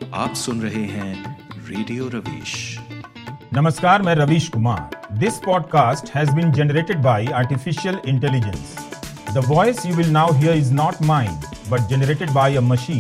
आप सुन रहे हैं रेडियो रवीश नमस्कार मैं Ravish Kumar this podcast has been generated by artificial intelligence the voice you will now hear is not mind but generated by a machine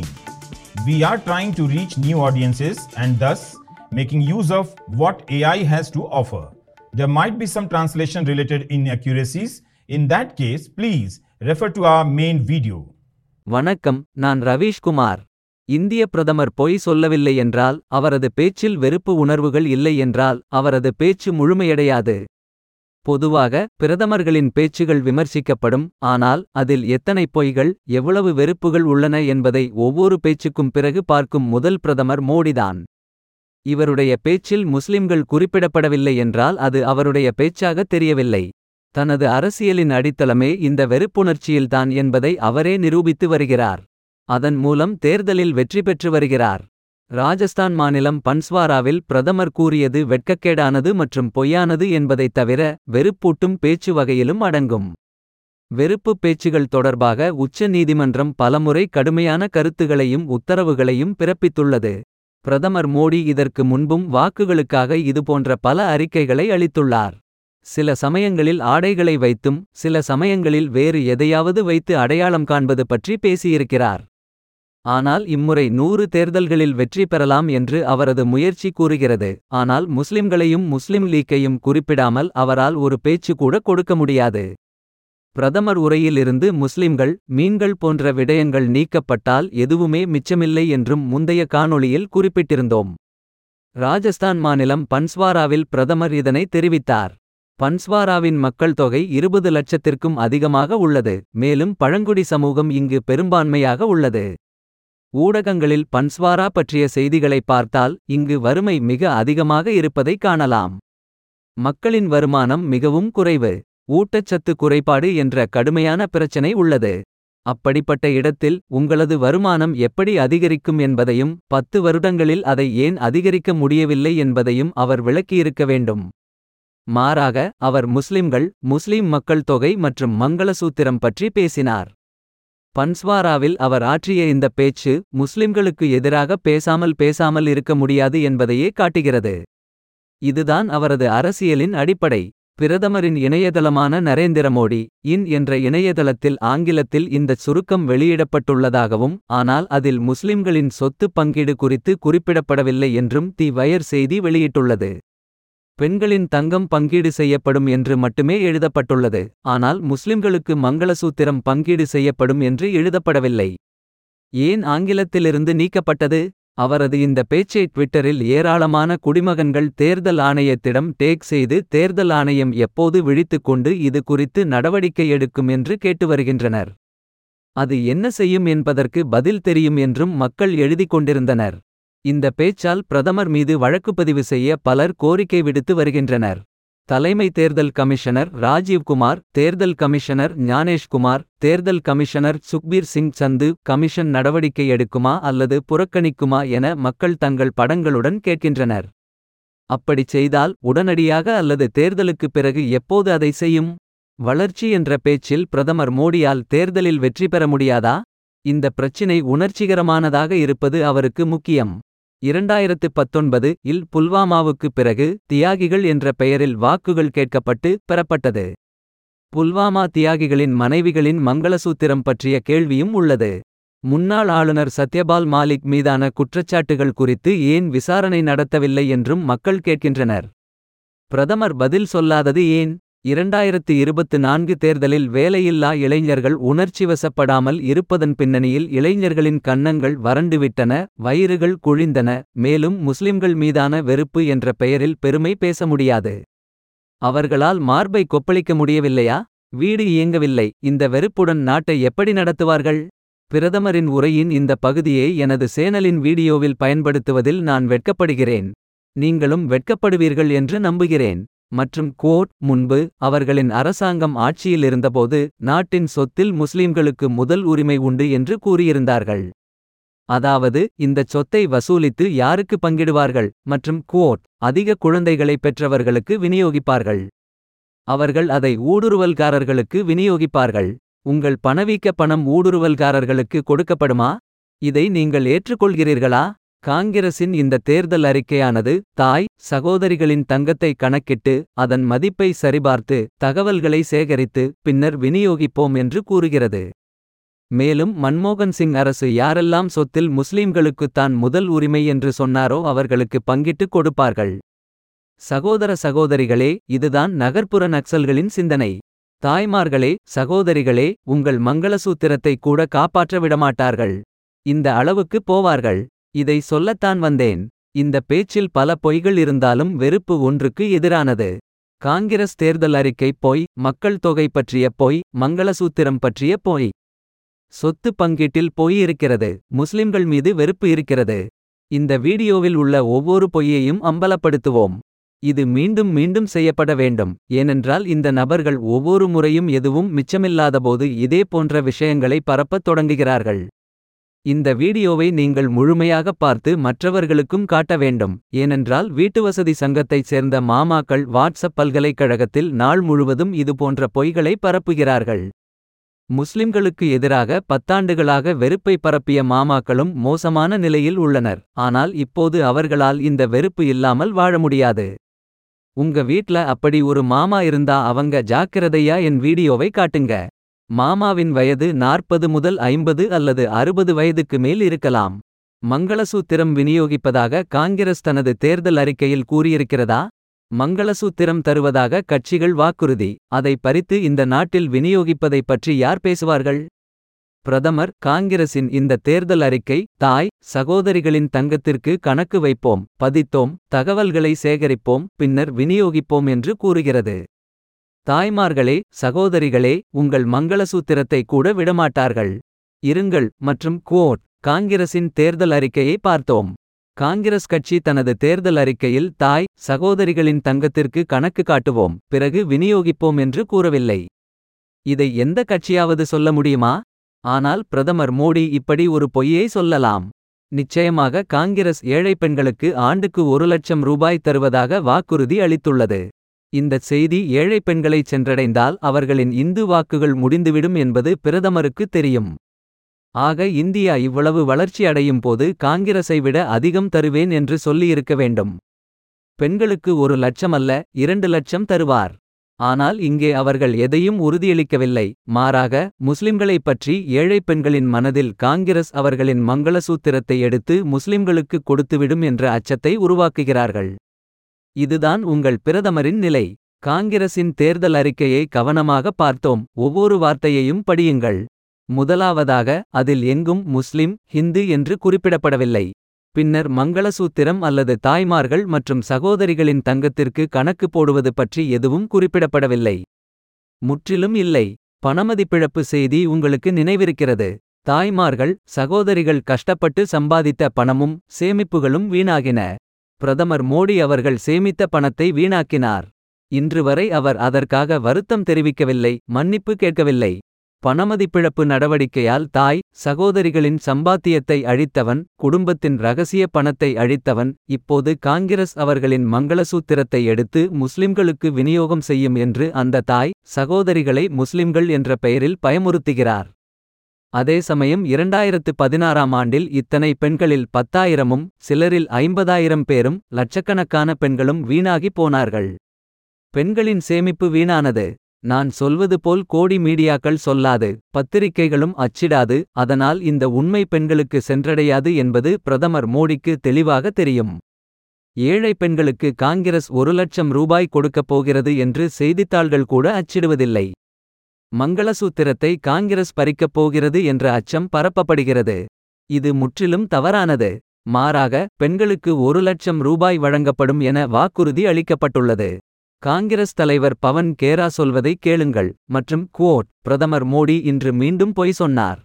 we are trying to reach new audiences and thus making use of what AI has to offer. There might be some translation related inaccuracies. In that case, please refer to our main video. வணக்கம் நான் ரவீஷ் குமார் இந்திய பிரதமர் பொய் சொல்லவில்லை என்றால் அவரது பேச்சில் வெறுப்பு உணர்வுகள் இல்லை என்றால் அவரது பேச்சு முழுமையடையாது பொதுவாக பிரதமர்களின் பேச்சுகள் விமர்சிக்கப்படும் ஆனால் அதில் எத்தனை பொய்கள் எவ்வளவு வெறுப்புகள் உள்ளன என்பதை ஒவ்வொரு பேச்சுக்கும் பிறகு பார்க்கும் முதல் பிரதமர் மோடிதான் இவருடைய பேச்சில் முஸ்லிம்கள் குறிப்பிடப்படவில்லை என்றால் அது அவருடைய பேச்சாக தெரியவில்லை தனது அரசியலின் அடித்தளமே இந்த வெறுப்புணர்ச்சியில்தான் என்பதை அவரே நிரூபித்து வருகிறார் அதன் மூலம் தேர்தலில் வெற்றி பெற்று வருகிறார் ராஜஸ்தான் மாநிலம் பன்ஸ்வாராவில் பிரதமர் கூறியது வெட்கக்கேடானது மற்றும் பொய்யானது என்பதைத் தவிர வெறுப்பூட்டும் பேச்சு வகையிலும் அடங்கும் வெறுப்பு பேச்சுகள் தொடர்பாக உச்ச நீதிமன்றம் பலமுறை கடுமையான கருத்துகளையும் உத்தரவுகளையும் பிறப்பித்துள்ளது பிரதமர் மோடி இதற்கு முன்பும் வாக்குகளுக்காக இதுபோன்ற பல அறிக்கைகளை அளித்துள்ளார் சில சமயங்களில் ஆடைகளை வைத்தும் சில சமயங்களில் வேறு எதையாவது வைத்து அடையாளம் காண்பது பற்றி பேசியிருக்கிறார் ஆனால் இம்முறை நூறு தேர்தல்களில் வெற்றி பெறலாம் என்று அவரது முயற்சி கூறுகிறது ஆனால் முஸ்லிம்களையும் முஸ்லிம் லீக்கையும் குறிப்பிடாமல் அவரால் ஒரு பேச்சு கூட கொடுக்க முடியாது பிரதமர் உரையிலிருந்து முஸ்லிம்கள் மீன்கள் போன்ற விடயங்கள் நீக்கப்பட்டால் எதுவுமே மிச்சமில்லை என்றும் முந்தைய காணொளியில் குறிப்பிட்டிருந்தோம் ராஜஸ்தான் மாநிலம் பன்ஸ்வாராவில் பிரதமர் இதனை தெரிவித்தார் பன்ஸ்வாராவின் மக்கள் தொகை இருபது லட்சத்திற்கும் அதிகமாக உள்ளது மேலும் பழங்குடி சமூகம் இங்கு பெரும்பான்மையாக உள்ளது ஊடகங்களில் பன்ஸ்வாரா பற்றிய செய்திகளை பார்த்தால் இங்கு வறுமை மிக அதிகமாக இருப்பதை காணலாம் மக்களின் வருமானம் மிகவும் குறைவு ஊட்டச்சத்து குறைபாடு என்ற கடுமையான பிரச்சனை உள்ளது அப்படிப்பட்ட இடத்தில் உங்களது வருமானம் எப்படி அதிகரிக்கும் என்பதையும் பத்து வருடங்களில் அதை ஏன் அதிகரிக்க முடியவில்லை என்பதையும் அவர் விளக்கியிருக்க வேண்டும் மாறாக அவர் முஸ்லிம்கள் முஸ்லிம் மக்கள் தொகை மற்றும் மங்களசூத்திரம் பற்றி பேசினார் பன்ஸ்வாராவில் அவர் ஆற்றிய இந்த பேச்சு முஸ்லிம்களுக்கு எதிராக பேசாமல் பேசாமல் இருக்க முடியாது என்பதையே காட்டுகிறது இதுதான் அவரது அரசியலின் அடிப்படை பிரதமரின் இணையதளமான நரேந்திர மோடி இன் என்ற இணையதளத்தில் ஆங்கிலத்தில் இந்தச் சுருக்கம் வெளியிடப்பட்டுள்ளதாகவும் ஆனால் அதில் முஸ்லிம்களின் சொத்து பங்கீடு குறித்து குறிப்பிடப்படவில்லை என்றும் தி வயர் செய்தி வெளியிட்டுள்ளது பெண்களின் தங்கம் பங்கீடு செய்யப்படும் என்று மட்டுமே எழுதப்பட்டுள்ளது ஆனால் முஸ்லிம்களுக்கு மங்களசூத்திரம் பங்கீடு செய்யப்படும் என்று எழுதப்படவில்லை ஏன் ஆங்கிலத்திலிருந்து நீக்கப்பட்டது அவரது இந்த பேச்சை ட்விட்டரில் ஏராளமான குடிமகன்கள் தேர்தல் ஆணையத்திடம் டேக் செய்து தேர்தல் ஆணையம் எப்போது விழித்துக்கொண்டு இது குறித்து நடவடிக்கை எடுக்கும் என்று கேட்டு வருகின்றனர் அது என்ன செய்யும் என்பதற்கு பதில் தெரியும் என்றும் மக்கள் எழுதிக் கொண்டிருந்தனர் இந்த பேச்சால் பிரதமர் மீது வழக்குப்பதிவு செய்ய பலர் கோரிக்கை விடுத்து வருகின்றனர் தலைமை தேர்தல் கமிஷனர் ராஜீவ்குமார் தேர்தல் கமிஷனர் ஞானேஷ்குமார் தேர்தல் கமிஷனர் சுக்பீர் சிங் சந்து கமிஷன் நடவடிக்கை எடுக்குமா அல்லது புறக்கணிக்குமா என மக்கள் தங்கள் படங்களுடன் கேட்கின்றனர் அப்படிச் செய்தால் உடனடியாக அல்லது தேர்தலுக்குப் பிறகு எப்போது அதை செய்யும் வளர்ச்சி என்ற பேச்சில் பிரதமர் மோடியால் தேர்தலில் வெற்றி பெற முடியாதா இந்த பிரச்சினை உணர்ச்சிகரமானதாக இருப்பது அவருக்கு முக்கியம் இரண்டாயிரத்து பத்தொன்பது இல் புல்வாமாவுக்குப் பிறகு தியாகிகள் என்ற பெயரில் வாக்குகள் கேட்கப்பட்டு பெறப்பட்டது புல்வாமா தியாகிகளின் மனைவிகளின் மங்களசூத்திரம் பற்றிய கேள்வியும் உள்ளது முன்னாள் ஆளுநர் சத்யபால் மாலிக் மீதான குற்றச்சாட்டுகள் குறித்து ஏன் விசாரணை நடத்தவில்லை என்றும் மக்கள் கேட்கின்றனர் பிரதமர் பதில் சொல்லாதது ஏன் இரண்டாயிரத்து இருபத்து நான்கு தேர்தலில் வேலையில்லா இளைஞர்கள் உணர்ச்சிவசப்படாமல் இருப்பதன் பின்னணியில் இளைஞர்களின் கன்னங்கள் வறண்டுவிட்டன வயிறுகள் குழிந்தன மேலும் முஸ்லிம்கள் மீதான வெறுப்பு என்ற பெயரில் பெருமை பேச முடியாது அவர்களால் மார்பை கொப்பளிக்க முடியவில்லையா வீடு இயங்கவில்லை இந்த வெறுப்புடன் நாட்டை எப்படி நடத்துவார்கள் பிரதமரின் உரையின் இந்த பகுதியை எனது சேனலின் வீடியோவில் பயன்படுத்துவதில் நான் வெட்கப்படுகிறேன் நீங்களும் வெட்கப்படுவீர்கள் என்று நம்புகிறேன் மற்றும் கோட் முன்பு அவர்களின் அரசாங்கம் ஆட்சியில் இருந்தபோது நாட்டின் சொத்தில் முஸ்லிம்களுக்கு முதல் உரிமை உண்டு என்று கூறியிருந்தார்கள் அதாவது இந்தச் சொத்தை வசூலித்து யாருக்கு பங்கிடுவார்கள் மற்றும் குவோட் அதிக குழந்தைகளை பெற்றவர்களுக்கு விநியோகிப்பார்கள் அவர்கள் அதை ஊடுருவல்காரர்களுக்கு விநியோகிப்பார்கள் உங்கள் பணவீக்க பணம் ஊடுருவல்காரர்களுக்கு கொடுக்கப்படுமா இதை நீங்கள் ஏற்றுக்கொள்கிறீர்களா காங்கிரசின் இந்த தேர்தல் அறிக்கையானது தாய் சகோதரிகளின் தங்கத்தை கணக்கிட்டு அதன் மதிப்பை சரிபார்த்து தகவல்களை சேகரித்து பின்னர் விநியோகிப்போம் என்று கூறுகிறது மேலும் மன்மோகன் சிங் அரசு யாரெல்லாம் சொத்தில் முஸ்லிம்களுக்குத்தான் முதல் உரிமை என்று சொன்னாரோ அவர்களுக்கு பங்கிட்டுக் கொடுப்பார்கள் சகோதர சகோதரிகளே இதுதான் நகர்ப்புற நக்சல்களின் சிந்தனை தாய்மார்களே சகோதரிகளே உங்கள் மங்களசூத்திரத்தை கூட காப்பாற்ற விடமாட்டார்கள் இந்த அளவுக்கு போவார்கள் இதை சொல்லத்தான் வந்தேன் இந்த பேச்சில் பல பொய்கள் இருந்தாலும் வெறுப்பு ஒன்றுக்கு எதிரானது காங்கிரஸ் தேர்தல் அறிக்கை பொய் மக்கள் தொகை பற்றிய பொய் மங்களசூத்திரம் பற்றிய பொய் சொத்து பங்கீட்டில் பொய் இருக்கிறது முஸ்லிம்கள் மீது வெறுப்பு இருக்கிறது இந்த வீடியோவில் உள்ள ஒவ்வொரு பொய்யையும் அம்பலப்படுத்துவோம் இது மீண்டும் மீண்டும் செய்யப்பட வேண்டும் ஏனென்றால் இந்த நபர்கள் ஒவ்வொரு முறையும் எதுவும் மிச்சமில்லாதபோது இதே போன்ற விஷயங்களை பரப்பத் தொடங்குகிறார்கள் இந்த வீடியோவை நீங்கள் முழுமையாக பார்த்து மற்றவர்களுக்கும் காட்ட வேண்டும் ஏனென்றால் வீட்டுவசதி சங்கத்தைச் சேர்ந்த மாமாக்கள் வாட்ஸ்அப் பல்கலைக்கழகத்தில் நாள் முழுவதும் இதுபோன்ற பொய்களை பரப்புகிறார்கள் முஸ்லிம்களுக்கு எதிராக பத்தாண்டுகளாக வெறுப்பை பரப்பிய மாமாக்களும் மோசமான நிலையில் உள்ளனர் ஆனால் இப்போது அவர்களால் இந்த வெறுப்பு இல்லாமல் வாழ முடியாது உங்க வீட்ல அப்படி ஒரு மாமா இருந்தா அவங்க ஜாக்கிரதையா என் வீடியோவை காட்டுங்க மாமாவின் வயது நாற்பது முதல் ஐம்பது அல்லது அறுபது வயதுக்கு மேல் இருக்கலாம் மங்களசூத்திரம் விநியோகிப்பதாக காங்கிரஸ் தனது தேர்தல் அறிக்கையில் கூறியிருக்கிறதா மங்களசூத்திரம் தருவதாக கட்சிகள் வாக்குறுதி அதை பறித்து இந்த நாட்டில் விநியோகிப்பதைப் பற்றி யார் பேசுவார்கள் பிரதமர் காங்கிரசின் இந்த தேர்தல் அறிக்கை தாய் சகோதரிகளின் தங்கத்திற்கு கணக்கு வைப்போம் பதித்தோம் தகவல்களை சேகரிப்போம் பின்னர் விநியோகிப்போம் என்று கூறுகிறது தாய்மார்களே சகோதரிகளே உங்கள் மங்களசூத்திரத்தை கூட விடமாட்டார்கள் இருங்கள் மற்றும் குவோட் காங்கிரசின் தேர்தல் அறிக்கையை பார்த்தோம் காங்கிரஸ் கட்சி தனது தேர்தல் அறிக்கையில் தாய் சகோதரிகளின் தங்கத்திற்கு கணக்கு காட்டுவோம் பிறகு விநியோகிப்போம் என்று கூறவில்லை இதை எந்த கட்சியாவது சொல்ல முடியுமா ஆனால் பிரதமர் மோடி இப்படி ஒரு பொய்யை சொல்லலாம் நிச்சயமாக காங்கிரஸ் ஏழை பெண்களுக்கு ஆண்டுக்கு ஒரு லட்சம் ரூபாய் தருவதாக வாக்குறுதி அளித்துள்ளது இந்தச் செய்தி ஏழை பெண்களை சென்றடைந்தால் அவர்களின் இந்து வாக்குகள் முடிந்துவிடும் என்பது பிரதமருக்கு தெரியும் ஆக இந்தியா இவ்வளவு வளர்ச்சி அடையும் போது காங்கிரஸை விட அதிகம் தருவேன் என்று சொல்லியிருக்க வேண்டும் பெண்களுக்கு ஒரு லட்சமல்ல இரண்டு லட்சம் தருவார் ஆனால் இங்கே அவர்கள் எதையும் உறுதியளிக்கவில்லை மாறாக முஸ்லிம்களைப் பற்றி ஏழை பெண்களின் மனதில் காங்கிரஸ் அவர்களின் மங்களசூத்திரத்தை எடுத்து முஸ்லிம்களுக்கு கொடுத்துவிடும் என்ற அச்சத்தை உருவாக்குகிறார்கள் இதுதான் உங்கள் பிரதமரின் நிலை காங்கிரசின் தேர்தல் அறிக்கையை கவனமாக பார்த்தோம் ஒவ்வொரு வார்த்தையையும் படியுங்கள் முதலாவதாக அதில் எங்கும் முஸ்லிம் ஹிந்து என்று குறிப்பிடப்படவில்லை பின்னர் மங்களசூத்திரம் அல்லது தாய்மார்கள் மற்றும் சகோதரிகளின் தங்கத்திற்கு கணக்கு போடுவது பற்றி எதுவும் குறிப்பிடப்படவில்லை முற்றிலும் இல்லை பணமதிப்பிழப்பு செய்தி உங்களுக்கு நினைவிருக்கிறது தாய்மார்கள் சகோதரிகள் கஷ்டப்பட்டு சம்பாதித்த பணமும் சேமிப்புகளும் வீணாகின பிரதமர் மோடி அவர்கள் சேமித்த பணத்தை வீணாக்கினார் இன்று வரை அவர் அதற்காக வருத்தம் தெரிவிக்கவில்லை மன்னிப்பு கேட்கவில்லை பணமதிப்பிழப்பு நடவடிக்கையால் தாய் சகோதரிகளின் சம்பாத்தியத்தை அழித்தவன் குடும்பத்தின் ரகசிய பணத்தை அழித்தவன் இப்போது காங்கிரஸ் அவர்களின் மங்களசூத்திரத்தை எடுத்து முஸ்லிம்களுக்கு விநியோகம் செய்யும் என்று அந்த தாய் சகோதரிகளை முஸ்லிம்கள் என்ற பெயரில் பயமுறுத்துகிறார் அதே சமயம் இரண்டாயிரத்து பதினாறாம் ஆண்டில் இத்தனை பெண்களில் பத்தாயிரமும் சிலரில் ஐம்பதாயிரம் பேரும் லட்சக்கணக்கான பெண்களும் வீணாகி போனார்கள் பெண்களின் சேமிப்பு வீணானது நான் சொல்வது போல் கோடி மீடியாக்கள் சொல்லாது பத்திரிகைகளும் அச்சிடாது அதனால் இந்த உண்மை பெண்களுக்கு சென்றடையாது என்பது பிரதமர் மோடிக்கு தெளிவாக தெரியும் ஏழை பெண்களுக்கு காங்கிரஸ் ஒரு லட்சம் ரூபாய் கொடுக்கப் போகிறது என்று செய்தித்தாள்கள் கூட அச்சிடுவதில்லை மங்களசூத்திரத்தை காங்கிரஸ் பறிக்கப் போகிறது என்ற அச்சம் பரப்பப்படுகிறது இது முற்றிலும் தவறானது மாறாக பெண்களுக்கு ஒரு லட்சம் ரூபாய் வழங்கப்படும் என வாக்குறுதி அளிக்கப்பட்டுள்ளது காங்கிரஸ் தலைவர் பவன் கேரா சொல்வதை கேளுங்கள் மற்றும் குவோட் பிரதமர் மோடி இன்று மீண்டும் பொய் சொன்னார்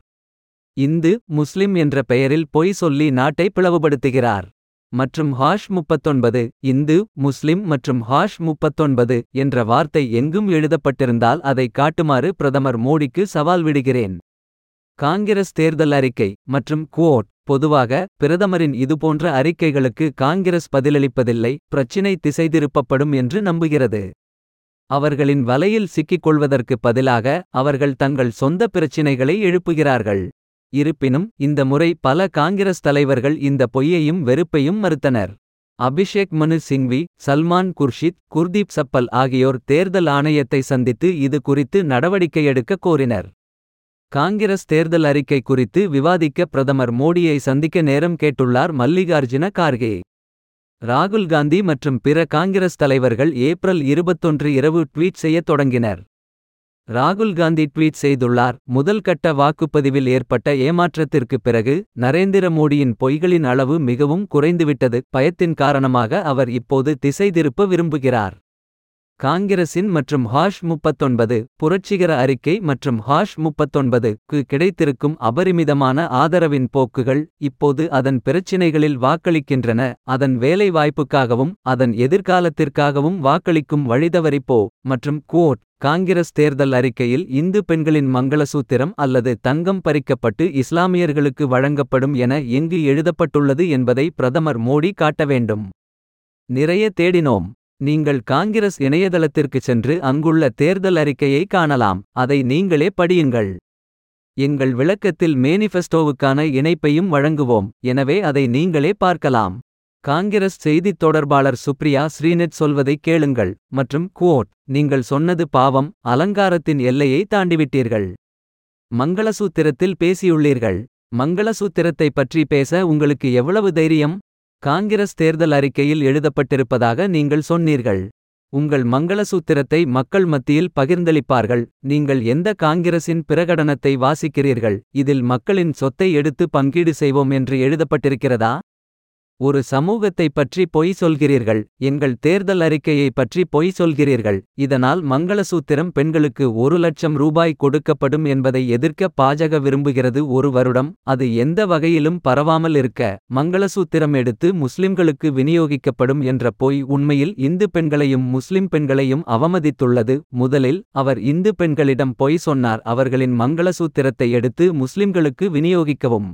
இந்து முஸ்லிம் என்ற பெயரில் பொய் சொல்லி நாட்டை பிளவுபடுத்துகிறார் மற்றும் ஹாஷ் முப்பத்தொன்பது இந்து முஸ்லிம் மற்றும் ஹாஷ் முப்பத்தொன்பது என்ற வார்த்தை எங்கும் எழுதப்பட்டிருந்தால் அதை காட்டுமாறு பிரதமர் மோடிக்கு சவால் விடுகிறேன் காங்கிரஸ் தேர்தல் அறிக்கை மற்றும் குவோட் பொதுவாக பிரதமரின் இதுபோன்ற அறிக்கைகளுக்கு காங்கிரஸ் பதிலளிப்பதில்லை பிரச்சினை திசைதிருப்பப்படும் என்று நம்புகிறது அவர்களின் வலையில் சிக்கிக் கொள்வதற்கு பதிலாக அவர்கள் தங்கள் சொந்த பிரச்சினைகளை எழுப்புகிறார்கள் இருப்பினும் இந்த முறை பல காங்கிரஸ் தலைவர்கள் இந்த பொய்யையும் வெறுப்பையும் மறுத்தனர் அபிஷேக் மனு சிங்வி சல்மான் குர்ஷித் குர்தீப் சப்பல் ஆகியோர் தேர்தல் ஆணையத்தை சந்தித்து இது குறித்து நடவடிக்கை எடுக்க கோரினர் காங்கிரஸ் தேர்தல் அறிக்கை குறித்து விவாதிக்க பிரதமர் மோடியை சந்திக்க நேரம் கேட்டுள்ளார் மல்லிகார்ஜுன கார்கே ராகுல் காந்தி மற்றும் பிற காங்கிரஸ் தலைவர்கள் ஏப்ரல் இருபத்தொன்று இரவு ட்வீட் செய்யத் தொடங்கினர் ராகுல் காந்தி ட்வீட் செய்துள்ளார் முதல் கட்ட வாக்குப்பதிவில் ஏற்பட்ட ஏமாற்றத்திற்குப் பிறகு நரேந்திர மோடியின் பொய்களின் அளவு மிகவும் குறைந்துவிட்டது பயத்தின் காரணமாக அவர் இப்போது திசை திருப்ப விரும்புகிறார் காங்கிரசின் மற்றும் ஹாஷ் முப்பத்தொன்பது புரட்சிகர அறிக்கை மற்றும் ஹாஷ் முப்பத்தொன்பது க்கு கிடைத்திருக்கும் அபரிமிதமான ஆதரவின் போக்குகள் இப்போது அதன் பிரச்சினைகளில் வாக்களிக்கின்றன அதன் வேலைவாய்ப்புக்காகவும் அதன் எதிர்காலத்திற்காகவும் வாக்களிக்கும் வழிதவறிப்போ மற்றும் குவோட் காங்கிரஸ் தேர்தல் அறிக்கையில் இந்து பெண்களின் மங்களசூத்திரம் அல்லது தங்கம் பறிக்கப்பட்டு இஸ்லாமியர்களுக்கு வழங்கப்படும் என எங்கு எழுதப்பட்டுள்ளது என்பதை பிரதமர் மோடி காட்ட வேண்டும் நிறைய தேடினோம் நீங்கள் காங்கிரஸ் இணையதளத்திற்குச் சென்று அங்குள்ள தேர்தல் அறிக்கையை காணலாம் அதை நீங்களே படியுங்கள் எங்கள் விளக்கத்தில் மேனிஃபெஸ்டோவுக்கான இணைப்பையும் வழங்குவோம் எனவே அதை நீங்களே பார்க்கலாம் காங்கிரஸ் செய்தித் தொடர்பாளர் சுப்ரியா ஸ்ரீநெட் சொல்வதை கேளுங்கள் மற்றும் குவோட் நீங்கள் சொன்னது பாவம் அலங்காரத்தின் எல்லையை தாண்டிவிட்டீர்கள் மங்களசூத்திரத்தில் பேசியுள்ளீர்கள் மங்களசூத்திரத்தை பற்றி பேச உங்களுக்கு எவ்வளவு தைரியம் காங்கிரஸ் தேர்தல் அறிக்கையில் எழுதப்பட்டிருப்பதாக நீங்கள் சொன்னீர்கள் உங்கள் மங்களசூத்திரத்தை மக்கள் மத்தியில் பகிர்ந்தளிப்பார்கள் நீங்கள் எந்த காங்கிரசின் பிரகடனத்தை வாசிக்கிறீர்கள் இதில் மக்களின் சொத்தை எடுத்து பங்கீடு செய்வோம் என்று எழுதப்பட்டிருக்கிறதா ஒரு சமூகத்தை பற்றி பொய் சொல்கிறீர்கள் எங்கள் தேர்தல் அறிக்கையை பற்றி பொய் சொல்கிறீர்கள் இதனால் மங்களசூத்திரம் பெண்களுக்கு ஒரு லட்சம் ரூபாய் கொடுக்கப்படும் என்பதை எதிர்க்க பாஜக விரும்புகிறது ஒரு வருடம் அது எந்த வகையிலும் பரவாமல் இருக்க மங்களசூத்திரம் எடுத்து முஸ்லிம்களுக்கு விநியோகிக்கப்படும் என்ற பொய் உண்மையில் இந்து பெண்களையும் முஸ்லிம் பெண்களையும் அவமதித்துள்ளது முதலில் அவர் இந்து பெண்களிடம் பொய் சொன்னார் அவர்களின் மங்களசூத்திரத்தை எடுத்து முஸ்லிம்களுக்கு விநியோகிக்கவும்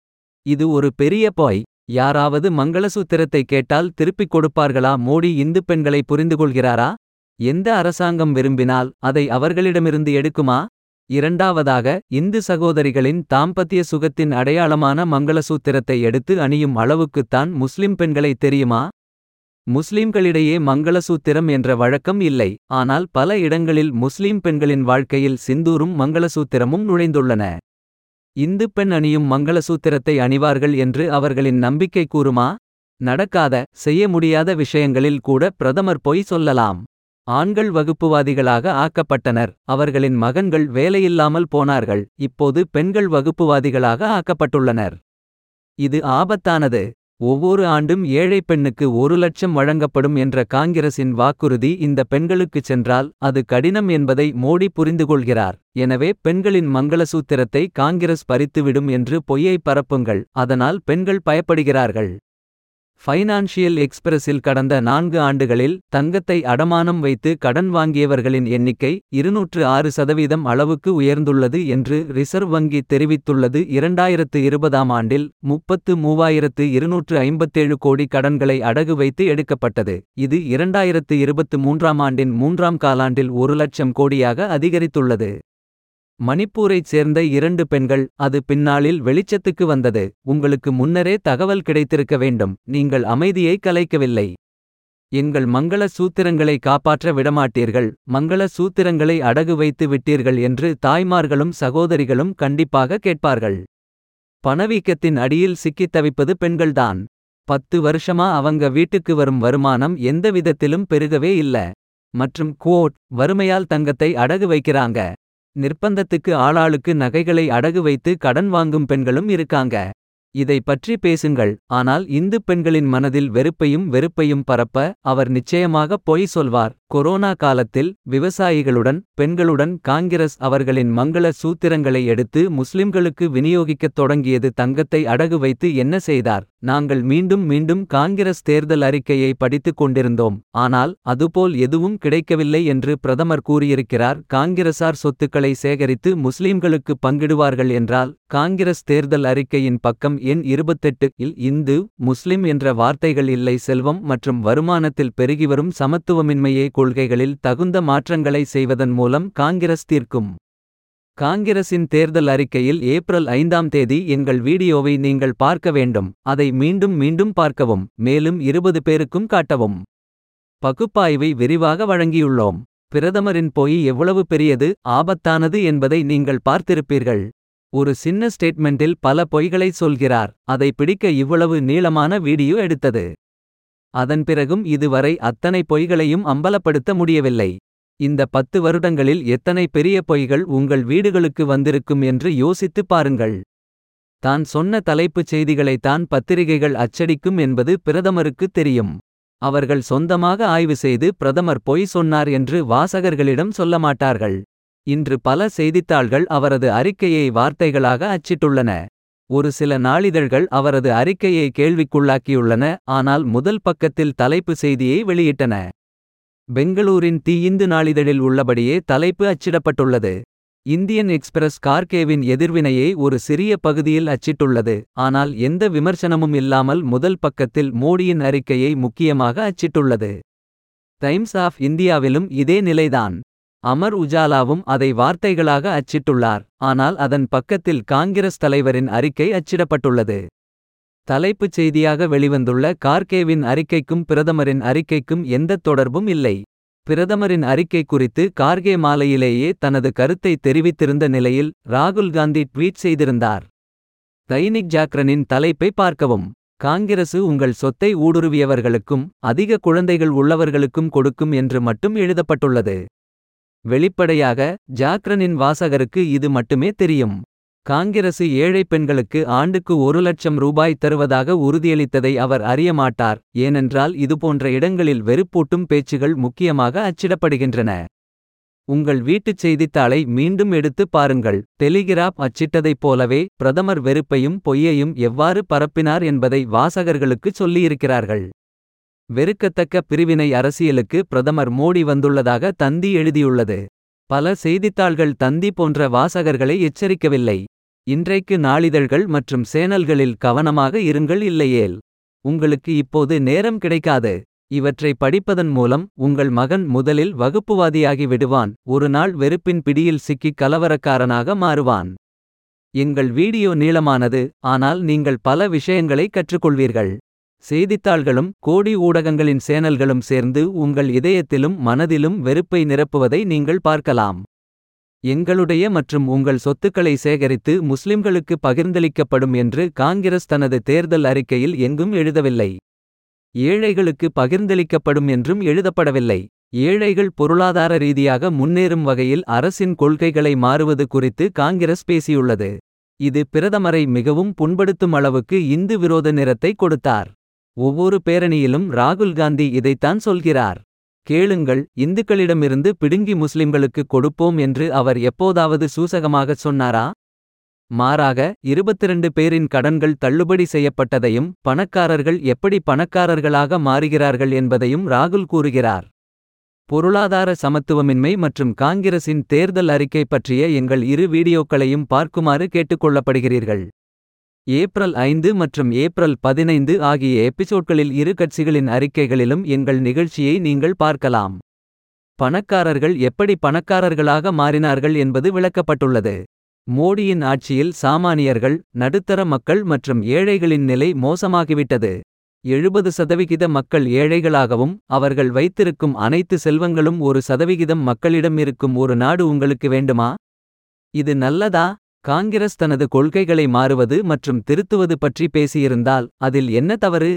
இது ஒரு பெரிய பொய் யாராவது மங்களசூத்திரத்தை கேட்டால் திருப்பிக் கொடுப்பார்களா மோடி இந்து பெண்களை புரிந்துகொள்கிறாரா எந்த அரசாங்கம் விரும்பினால் அதை அவர்களிடமிருந்து எடுக்குமா இரண்டாவதாக இந்து சகோதரிகளின் தாம்பத்திய சுகத்தின் அடையாளமான மங்களசூத்திரத்தை எடுத்து அணியும் அளவுக்குத்தான் முஸ்லிம் பெண்களை தெரியுமா முஸ்லிம்களிடையே மங்களசூத்திரம் என்ற வழக்கம் இல்லை ஆனால் பல இடங்களில் முஸ்லிம் பெண்களின் வாழ்க்கையில் சிந்தூரும் மங்களசூத்திரமும் நுழைந்துள்ளன இந்து பெண் அணியும் மங்களசூத்திரத்தை அணிவார்கள் என்று அவர்களின் நம்பிக்கை கூறுமா நடக்காத செய்ய முடியாத விஷயங்களில் கூட பிரதமர் பொய் சொல்லலாம் ஆண்கள் வகுப்புவாதிகளாக ஆக்கப்பட்டனர் அவர்களின் மகன்கள் வேலையில்லாமல் போனார்கள் இப்போது பெண்கள் வகுப்புவாதிகளாக ஆக்கப்பட்டுள்ளனர் இது ஆபத்தானது ஒவ்வொரு ஆண்டும் ஏழை பெண்ணுக்கு ஒரு லட்சம் வழங்கப்படும் என்ற காங்கிரசின் வாக்குறுதி இந்த பெண்களுக்குச் சென்றால் அது கடினம் என்பதை மோடி புரிந்துகொள்கிறார் எனவே பெண்களின் மங்களசூத்திரத்தை காங்கிரஸ் பறித்துவிடும் என்று பொய்யை பரப்புங்கள் அதனால் பெண்கள் பயப்படுகிறார்கள் ஃபைனான்ஷியல் எக்ஸ்பிரஸில் கடந்த நான்கு ஆண்டுகளில் தங்கத்தை அடமானம் வைத்து கடன் வாங்கியவர்களின் எண்ணிக்கை இருநூற்று ஆறு சதவீதம் அளவுக்கு உயர்ந்துள்ளது என்று ரிசர்வ் வங்கி தெரிவித்துள்ளது இரண்டாயிரத்து இருபதாம் ஆண்டில் முப்பத்து மூவாயிரத்து இருநூற்று ஐம்பத்தேழு கோடி கடன்களை அடகு வைத்து எடுக்கப்பட்டது இது இரண்டாயிரத்து இருபத்து மூன்றாம் ஆண்டின் மூன்றாம் காலாண்டில் ஒரு லட்சம் கோடியாக அதிகரித்துள்ளது மணிப்பூரைச் சேர்ந்த இரண்டு பெண்கள் அது பின்னாளில் வெளிச்சத்துக்கு வந்தது உங்களுக்கு முன்னரே தகவல் கிடைத்திருக்க வேண்டும் நீங்கள் அமைதியை கலைக்கவில்லை எங்கள் மங்கள சூத்திரங்களை காப்பாற்ற விடமாட்டீர்கள் மங்கள சூத்திரங்களை அடகு வைத்து விட்டீர்கள் என்று தாய்மார்களும் சகோதரிகளும் கண்டிப்பாக கேட்பார்கள் பணவீக்கத்தின் அடியில் சிக்கித் தவிப்பது பெண்கள்தான் பத்து வருஷமா அவங்க வீட்டுக்கு வரும் வருமானம் எந்த விதத்திலும் பெருகவே இல்ல மற்றும் குவோட் வறுமையால் தங்கத்தை அடகு வைக்கிறாங்க நிர்பந்தத்துக்கு ஆளாளுக்கு நகைகளை அடகு வைத்து கடன் வாங்கும் பெண்களும் இருக்காங்க இதை பற்றி பேசுங்கள் ஆனால் இந்து பெண்களின் மனதில் வெறுப்பையும் வெறுப்பையும் பரப்ப அவர் நிச்சயமாக பொய் சொல்வார் கொரோனா காலத்தில் விவசாயிகளுடன் பெண்களுடன் காங்கிரஸ் அவர்களின் மங்கள சூத்திரங்களை எடுத்து முஸ்லிம்களுக்கு விநியோகிக்கத் தொடங்கியது தங்கத்தை அடகு வைத்து என்ன செய்தார் நாங்கள் மீண்டும் மீண்டும் காங்கிரஸ் தேர்தல் அறிக்கையை படித்துக் கொண்டிருந்தோம் ஆனால் அதுபோல் எதுவும் கிடைக்கவில்லை என்று பிரதமர் கூறியிருக்கிறார் காங்கிரசார் சொத்துக்களை சேகரித்து முஸ்லிம்களுக்கு பங்கிடுவார்கள் என்றால் காங்கிரஸ் தேர்தல் அறிக்கையின் பக்கம் எண் இருபத்தெட்டு இல் இந்து முஸ்லிம் என்ற வார்த்தைகள் இல்லை செல்வம் மற்றும் வருமானத்தில் பெருகிவரும் சமத்துவமின்மையே கொள்கைகளில் தகுந்த மாற்றங்களை செய்வதன் மூலம் காங்கிரஸ் தீர்க்கும் காங்கிரசின் தேர்தல் அறிக்கையில் ஏப்ரல் ஐந்தாம் தேதி எங்கள் வீடியோவை நீங்கள் பார்க்க வேண்டும் அதை மீண்டும் மீண்டும் பார்க்கவும் மேலும் இருபது பேருக்கும் காட்டவும் பகுப்பாய்வை விரிவாக வழங்கியுள்ளோம் பிரதமரின் பொய் எவ்வளவு பெரியது ஆபத்தானது என்பதை நீங்கள் பார்த்திருப்பீர்கள் ஒரு சின்ன ஸ்டேட்மெண்டில் பல பொய்களை சொல்கிறார் அதை பிடிக்க இவ்வளவு நீளமான வீடியோ எடுத்தது அதன் பிறகும் இதுவரை அத்தனை பொய்களையும் அம்பலப்படுத்த முடியவில்லை இந்த பத்து வருடங்களில் எத்தனை பெரிய பொய்கள் உங்கள் வீடுகளுக்கு வந்திருக்கும் என்று யோசித்துப் பாருங்கள் தான் சொன்ன தலைப்புச் செய்திகளைத்தான் பத்திரிகைகள் அச்சடிக்கும் என்பது பிரதமருக்கு தெரியும் அவர்கள் சொந்தமாக ஆய்வு செய்து பிரதமர் பொய் சொன்னார் என்று வாசகர்களிடம் சொல்ல மாட்டார்கள் இன்று பல செய்தித்தாள்கள் அவரது அறிக்கையை வார்த்தைகளாக அச்சிட்டுள்ளன ஒரு சில நாளிதழ்கள் அவரது அறிக்கையை கேள்விக்குள்ளாக்கியுள்ளன ஆனால் முதல் பக்கத்தில் தலைப்பு செய்தியை வெளியிட்டன பெங்களூரின் தி இந்து நாளிதழில் உள்ளபடியே தலைப்பு அச்சிடப்பட்டுள்ளது இந்தியன் எக்ஸ்பிரஸ் கார்கேவின் எதிர்வினையை ஒரு சிறிய பகுதியில் அச்சிட்டுள்ளது ஆனால் எந்த விமர்சனமும் இல்லாமல் முதல் பக்கத்தில் மோடியின் அறிக்கையை முக்கியமாக அச்சிட்டுள்ளது டைம்ஸ் ஆஃப் இந்தியாவிலும் இதே நிலைதான் அமர் உஜாலாவும் அதை வார்த்தைகளாக அச்சிட்டுள்ளார் ஆனால் அதன் பக்கத்தில் காங்கிரஸ் தலைவரின் அறிக்கை அச்சிடப்பட்டுள்ளது தலைப்புச் செய்தியாக வெளிவந்துள்ள கார்கேவின் அறிக்கைக்கும் பிரதமரின் அறிக்கைக்கும் எந்தத் தொடர்பும் இல்லை பிரதமரின் அறிக்கை குறித்து கார்கே மாலையிலேயே தனது கருத்தை தெரிவித்திருந்த நிலையில் ராகுல் காந்தி ட்வீட் செய்திருந்தார் தைனிக் ஜாக்ரனின் தலைப்பை பார்க்கவும் காங்கிரசு உங்கள் சொத்தை ஊடுருவியவர்களுக்கும் அதிக குழந்தைகள் உள்ளவர்களுக்கும் கொடுக்கும் என்று மட்டும் எழுதப்பட்டுள்ளது வெளிப்படையாக ஜாக்ரனின் வாசகருக்கு இது மட்டுமே தெரியும் காங்கிரசு ஏழை பெண்களுக்கு ஆண்டுக்கு ஒரு லட்சம் ரூபாய் தருவதாக உறுதியளித்ததை அவர் அறியமாட்டார் ஏனென்றால் இதுபோன்ற இடங்களில் வெறுப்பூட்டும் பேச்சுகள் முக்கியமாக அச்சிடப்படுகின்றன உங்கள் வீட்டுச் செய்தித்தாளை மீண்டும் எடுத்து பாருங்கள் டெலிகிராப் அச்சிட்டதைப் போலவே பிரதமர் வெறுப்பையும் பொய்யையும் எவ்வாறு பரப்பினார் என்பதை வாசகர்களுக்குச் சொல்லியிருக்கிறார்கள் வெறுக்கத்தக்க பிரிவினை அரசியலுக்கு பிரதமர் மோடி வந்துள்ளதாக தந்தி எழுதியுள்ளது பல செய்தித்தாள்கள் தந்தி போன்ற வாசகர்களை எச்சரிக்கவில்லை இன்றைக்கு நாளிதழ்கள் மற்றும் சேனல்களில் கவனமாக இருங்கள் இல்லையேல் உங்களுக்கு இப்போது நேரம் கிடைக்காது இவற்றை படிப்பதன் மூலம் உங்கள் மகன் முதலில் வகுப்புவாதியாகி விடுவான் ஒரு நாள் வெறுப்பின் பிடியில் சிக்கிக் கலவரக்காரனாக மாறுவான் எங்கள் வீடியோ நீளமானது ஆனால் நீங்கள் பல விஷயங்களை கற்றுக்கொள்வீர்கள் செய்தித்தாள்களும் கோடி ஊடகங்களின் சேனல்களும் சேர்ந்து உங்கள் இதயத்திலும் மனதிலும் வெறுப்பை நிரப்புவதை நீங்கள் பார்க்கலாம் எங்களுடைய மற்றும் உங்கள் சொத்துக்களை சேகரித்து முஸ்லிம்களுக்கு பகிர்ந்தளிக்கப்படும் என்று காங்கிரஸ் தனது தேர்தல் அறிக்கையில் எங்கும் எழுதவில்லை ஏழைகளுக்கு பகிர்ந்தளிக்கப்படும் என்றும் எழுதப்படவில்லை ஏழைகள் பொருளாதார ரீதியாக முன்னேறும் வகையில் அரசின் கொள்கைகளை மாறுவது குறித்து காங்கிரஸ் பேசியுள்ளது இது பிரதமரை மிகவும் புண்படுத்தும் அளவுக்கு இந்து விரோத நிறத்தை கொடுத்தார் ஒவ்வொரு பேரணியிலும் ராகுல் காந்தி இதைத்தான் சொல்கிறார் கேளுங்கள் இந்துக்களிடமிருந்து பிடுங்கி முஸ்லிம்களுக்கு கொடுப்போம் என்று அவர் எப்போதாவது சூசகமாகச் சொன்னாரா மாறாக 22 பேரின் கடன்கள் தள்ளுபடி செய்யப்பட்டதையும் பணக்காரர்கள் எப்படி பணக்காரர்களாக மாறுகிறார்கள் என்பதையும் ராகுல் கூறுகிறார் பொருளாதார சமத்துவமின்மை மற்றும் காங்கிரசின் தேர்தல் அறிக்கை பற்றிய எங்கள் இரு வீடியோக்களையும் பார்க்குமாறு கேட்டுக்கொள்ளப்படுகிறீர்கள் ஏப்ரல் ஐந்து மற்றும் ஏப்ரல் பதினைந்து ஆகிய எபிசோட்களில் இரு கட்சிகளின் அறிக்கைகளிலும் எங்கள் நிகழ்ச்சியை நீங்கள் பார்க்கலாம் பணக்காரர்கள் எப்படி பணக்காரர்களாக மாறினார்கள் என்பது விளக்கப்பட்டுள்ளது மோடியின் ஆட்சியில் சாமானியர்கள் நடுத்தர மக்கள் மற்றும் ஏழைகளின் நிலை மோசமாகிவிட்டது எழுபது சதவிகித மக்கள் ஏழைகளாகவும் அவர்கள் வைத்திருக்கும் அனைத்து செல்வங்களும் ஒரு சதவிகிதம் மக்களிடம் இருக்கும் ஒரு நாடு உங்களுக்கு வேண்டுமா இது நல்லதா காங்கிரஸ் தனது கொள்கைகளை மாறுவது மற்றும் திருத்துவது பற்றி பேசியிருந்தால் அதில் என்ன தவறு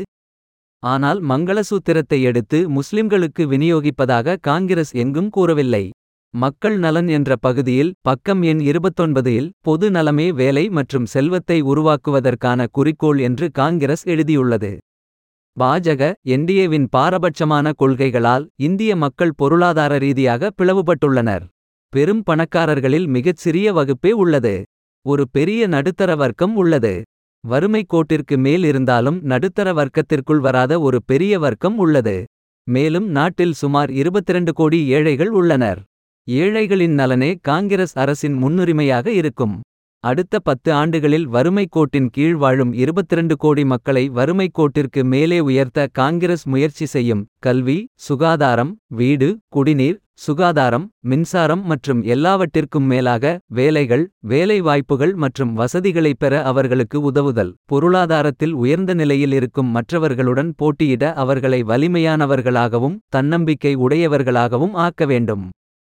ஆனால் மங்களசூத்திரத்தை எடுத்து முஸ்லிம்களுக்கு விநியோகிப்பதாக காங்கிரஸ் எங்கும் கூறவில்லை மக்கள் நலன் என்ற பகுதியில் பக்கம் எண் இருபத்தொன்பதில் பொது நலமே வேலை மற்றும் செல்வத்தை உருவாக்குவதற்கான குறிக்கோள் என்று காங்கிரஸ் எழுதியுள்ளது பாஜக என்டிஏவின் பாரபட்சமான கொள்கைகளால் இந்திய மக்கள் பொருளாதார ரீதியாக பிளவுபட்டுள்ளனர் பெரும் பணக்காரர்களில் மிகச் சிறிய வகுப்பே உள்ளது ஒரு பெரிய நடுத்தர வர்க்கம் உள்ளது வறுமை கோட்டிற்கு மேல் இருந்தாலும் நடுத்தர வர்க்கத்திற்குள் வராத ஒரு பெரிய வர்க்கம் உள்ளது மேலும் நாட்டில் சுமார் 22 கோடி ஏழைகள் உள்ளனர் ஏழைகளின் நலனே காங்கிரஸ் அரசின் முன்னுரிமையாக இருக்கும் அடுத்த பத்து ஆண்டுகளில் வறுமை கோட்டின் கீழ் வாழும் 22 கோடி மக்களை வறுமை கோட்டிற்கு மேலே உயர்த்த காங்கிரஸ் முயற்சி செய்யும் கல்வி சுகாதாரம் வீடு குடிநீர் சுகாதாரம் மின்சாரம் மற்றும் எல்லாவற்றிற்கும் மேலாக வேலைகள் வேலை வாய்ப்புகள் மற்றும் வசதிகளைப் பெற அவர்களுக்கு உதவுதல் பொருளாதாரத்தில் உயர்ந்த நிலையில் இருக்கும் மற்றவர்களுடன் போட்டியிட அவர்களை வலிமையானவர்களாகவும் தன்னம்பிக்கை உடையவர்களாகவும் ஆக்க வேண்டும்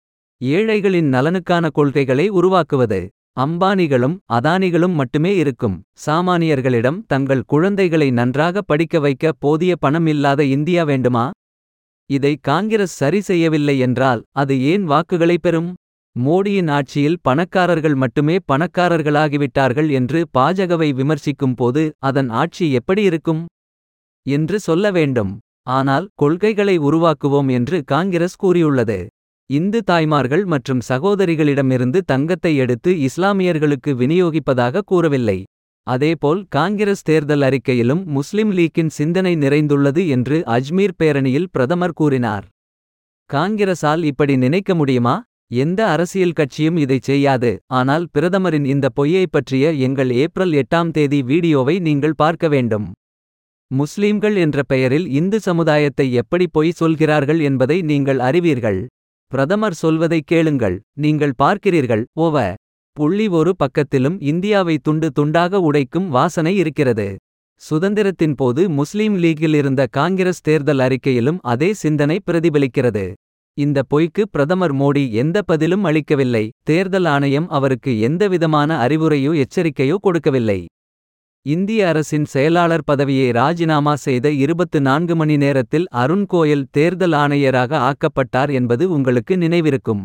ஏழைகளின் நலனுக்கான கொள்கைகளை உருவாக்குவது அம்பானிகளும் அதானிகளும் மட்டுமே இருக்கும் சாமானியர்களிடம் தங்கள் குழந்தைகளை நன்றாக படிக்க வைக்க போதிய பணம் இல்லாத இந்தியா வேண்டுமா இதை காங்கிரஸ் சரி செய்யவில்லை என்றால் அது ஏன் வாக்குகளை பெறும் மோடியின் ஆட்சியில் பணக்காரர்கள் மட்டுமே பணக்காரர்களாகிவிட்டார்கள் என்று பாஜகவை விமர்சிக்கும் போது அதன் ஆட்சி எப்படி இருக்கும் என்று சொல்ல வேண்டும் ஆனால் கொள்கைகளை உருவாக்குவோம் என்று காங்கிரஸ் கூறியுள்ளது இந்து தாய்மார்கள் மற்றும் சகோதரிகளிடமிருந்து தங்கத்தை எடுத்து இஸ்லாமியர்களுக்கு விநியோகிப்பதாக கூறவில்லை அதேபோல் காங்கிரஸ் தேர்தல் அறிக்கையிலும் முஸ்லிம் லீக்கின் சிந்தனை நிறைந்துள்ளது என்று அஜ்மீர் பேரணியில் பிரதமர் கூறினார் காங்கிரசால் இப்படி நினைக்க முடியுமா எந்த அரசியல் கட்சியும் இதைச் செய்யாது ஆனால் பிரதமரின் இந்த பொய்யைப் பற்றிய எங்கள் ஏப்ரல் எட்டாம் தேதி வீடியோவை நீங்கள் பார்க்க வேண்டும் முஸ்லீம்கள் என்ற பெயரில் இந்து சமுதாயத்தை எப்படி பொய் சொல்கிறார்கள் என்பதை நீங்கள் அறிவீர்கள் பிரதமர் சொல்வதை கேளுங்கள் நீங்கள் பார்க்கிறீர்கள் ஓவ புள்ளி ஒரு பக்கத்திலும் இந்தியாவை துண்டு துண்டாக உடைக்கும் வாசனை இருக்கிறது சுதந்திரத்தின் போது முஸ்லீம் லீக்கில் இருந்த காங்கிரஸ் தேர்தல் அறிக்கையிலும் அதே சிந்தனை பிரதிபலிக்கிறது இந்த பொய்க்கு பிரதமர் மோடி எந்த பதிலும் அளிக்கவில்லை தேர்தல் ஆணையம் அவருக்கு எந்தவிதமான அறிவுரையோ எச்சரிக்கையோ கொடுக்கவில்லை இந்திய அரசின் செயலாளர் பதவியை ராஜினாமா செய்த இருபத்து நான்கு மணி நேரத்தில் அருண் கோயல் தேர்தல் ஆணையராக ஆக்கப்பட்டார் என்பது உங்களுக்கு நினைவிருக்கும்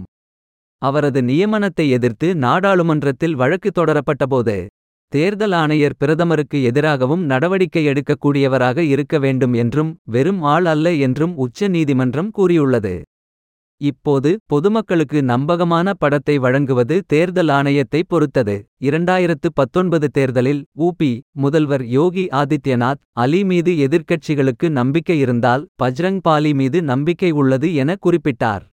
அவரது நியமனத்தை எதிர்த்து நாடாளுமன்றத்தில் வழக்கு தொடரப்பட்டபோது தேர்தல் ஆணையர் பிரதமருக்கு எதிராகவும் நடவடிக்கை எடுக்கக்கூடியவராக இருக்க வேண்டும் என்றும் வெறும் ஆள் அல்ல என்றும் உச்ச நீதிமன்றம் கூறியுள்ளது இப்போது பொதுமக்களுக்கு நம்பகமான படத்தை வழங்குவது தேர்தல் ஆணையத்தை பொறுத்தது இரண்டாயிரத்து பத்தொன்பது தேர்தலில் ஊபி முதல்வர் யோகி ஆதித்யநாத் அலி மீது எதிர்க்கட்சிகளுக்கு நம்பிக்கை இருந்தால் பஜ்ரங் பாலி மீது நம்பிக்கை உள்ளது என குறிப்பிட்டார்